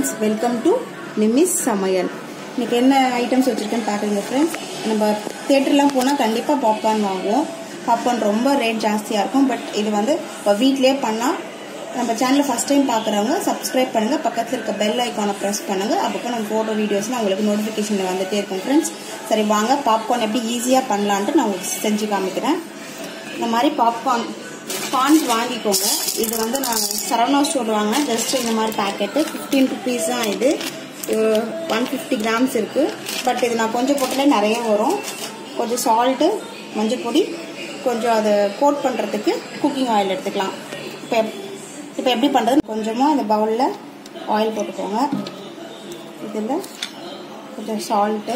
friends welcome to நிமிஸ் சமையல் இன்னைக்கு என்ன ஐட்டம்ஸ் வச்சுருக்கேன்னு பார்க்குறீங்க ஃப்ரெண்ட்ஸ் நம்ம தேட்டர்லாம் போனால் கண்டிப்பாக பாப்கார்ன் வாங்குவோம் பாப்கார்ன் ரொம்ப ரேட் ஜாஸ்தியாக இருக்கும் பட் இது வந்து இப்போ வீட்டிலே பண்ணால் நம்ம சேனலை ஃபஸ்ட் டைம் பார்க்குறவங்க சப்ஸ்கிரைப் பண்ணுங்கள் பக்கத்தில் இருக்க பெல் ஐக்கானை ப்ரெஸ் பண்ணுங்கள் அப்பப்போ நம்ம ஃபோட்டோ வீடியோஸ்லாம் உங்களுக்கு நோட்டிஃபிகேஷனில் வந்துகிட்டே இருக்கும் ஃப்ரெண்ட்ஸ் சரி வாங்க பாப்கார்ன் எப்படி ஈஸியாக பண்ணலான்ட்டு நான் உங்களுக்கு செஞ்சு காமிக்கிறேன் இந்த மாதிரி பாப்கார்ன் கார்ன்ஸ் வாங்கிக்கோங்க இது வந்து நான் சரவணா ஸ்டோர் வாங்கினேன் ஜஸ்ட் இந்த மாதிரி பேக்கெட்டு ஃபிஃப்டீன் ருபீஸ் தான் இது ஒன் ஃபிஃப்டி கிராம்ஸ் இருக்குது பட் இது நான் கொஞ்சம் போட்டாலே நிறைய வரும் கொஞ்சம் சால்ட்டு மஞ்சள் பொடி கொஞ்சம் அதை கோட் பண்ணுறதுக்கு குக்கிங் ஆயில் எடுத்துக்கலாம் இப்போ இப்போ எப்படி பண்ணுறது கொஞ்சமாக இந்த பவுலில் ஆயில் போட்டுக்கோங்க இதில் கொஞ்சம் சால்ட்டு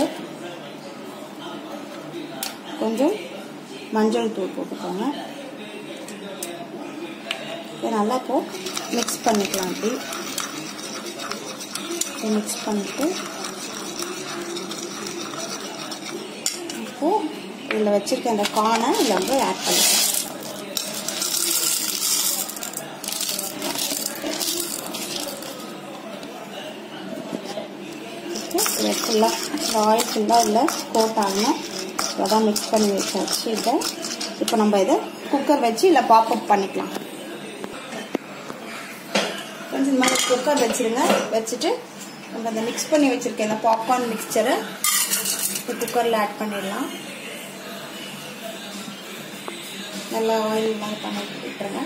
கொஞ்சம் மஞ்சள் தூள் போட்டுக்கோங்க இதை நல்லா இப்போ மிக்ஸ் பண்ணிக்கலாம் அப்படி இதை மிக்ஸ் பண்ணிட்டு இப்போது இதில் வச்சுருக்க அந்த கானை இதில் வந்து ஆட் பண்ணிக்கலாம் இதை ஃபுல்லாக ஆயில் ஃபுல்லாக இதில் கோட் ஆகணும் அதான் மிக்ஸ் பண்ணி வச்சாச்சு இதை இப்போ நம்ம இதை குக்கர் வச்சு இல்லை பாப்அப் பண்ணிக்கலாம் கொஞ்சம் இந்த மாதிரி குக்கர் வச்சுருங்க வச்சுட்டு நம்ம அந்த மிக்ஸ் பண்ணி வச்சுருக்க இந்த பாப்கார்ன் மிக்சரை இப்போ குக்கரில் ஆட் பண்ணிடலாம் நல்லா ஆயில் மாதிரி பண்ணி விட்டுருங்க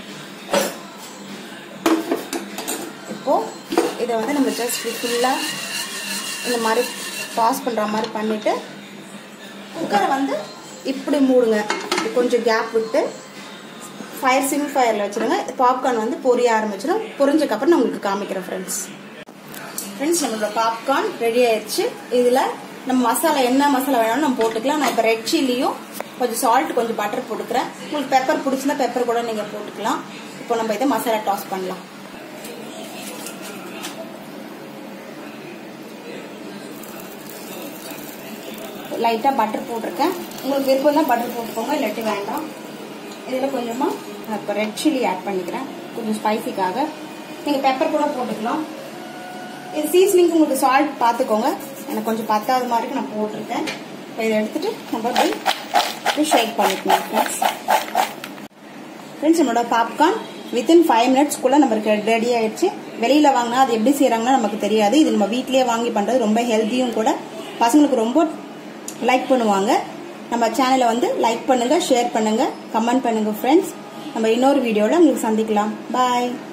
இப்போது இதை வந்து நம்ம ஜஸ்ட் ஃபுல்லாக இந்த மாதிரி பாஸ் பண்ணுற மாதிரி பண்ணிவிட்டு குக்கரை வந்து இப்படி மூடுங்க கொஞ்சம் கேப் விட்டு ஃபயர் சிம் ஃபயரில் வச்சுருங்க பாப்கார்ன் வந்து பொரிய ஆரம்பிச்சிடும் பொரிஞ்சக்கப்புறம் நான் உங்களுக்கு காமிக்கிறேன் ஃப்ரெண்ட்ஸ் ஃப்ரெண்ட்ஸ் நம்மளோட பாப்கார்ன் ரெடி ஆயிடுச்சு இதில் நம்ம மசாலா என்ன மசாலா வேணாலும் நம்ம போட்டுக்கலாம் நான் இப்போ ரெட் சில்லியும் கொஞ்சம் சால்ட் கொஞ்சம் பட்டர் போட்டுக்கிறேன் உங்களுக்கு பெப்பர் பிடிச்சிருந்தா பெப்பர் கூட நீங்கள் போட்டுக்கலாம் இப்போ நம்ம இதை மசாலா டாஸ் பண்ணலாம் லைட்டாக பட்டர் போட்டிருக்கேன் உங்களுக்கு விருப்பம் தான் பட்டர் போட்டுக்கோங்க இல்லாட்டி வேண்டாம் இதில் கொஞ்சமாக நான் இப்போ ரெட் சில்லி ஆட் பண்ணிக்கிறேன் கொஞ்சம் ஸ்பைசிக்காக நீங்கள் பெப்பர் கூட போட்டுக்கலாம் இது சீசனிங்க்கு உங்களுக்கு சால்ட் பார்த்துக்கோங்க எனக்கு கொஞ்சம் பத்தாத மாதிரி நான் போட்டிருக்கேன் இப்போ இதை எடுத்துகிட்டு நம்ம போய் ஷேக் பண்ணிக்கணும் ஃப்ரெண்ட்ஸ் ஃப்ரெண்ட்ஸ் என்னோட பாப்கார்ன் வித்தின் ஃபைவ் மினிட்ஸ்க்குள்ளே நம்மளுக்கு ரெடி ஆயிடுச்சு வெளியில் வாங்கினா அது எப்படி செய்கிறாங்கன்னா நமக்கு தெரியாது இது நம்ம வீட்லேயே வாங்கி பண்ணுறது ரொம்ப ஹெல்த்தியும் கூட பசங்களுக்கு ரொம்ப லைக் பண்ணுவாங்க நம்ம சேனலை வந்து லைக் பண்ணுங்கள் ஷேர் பண்ணுங்கள் கமெண்ட் பண்ணுங்கள் ஃப்ரெண்ட்ஸ் நம்ம இன்னொரு வீடியோவில் உங்களுக்கு சந்திக்கலாம் பாய்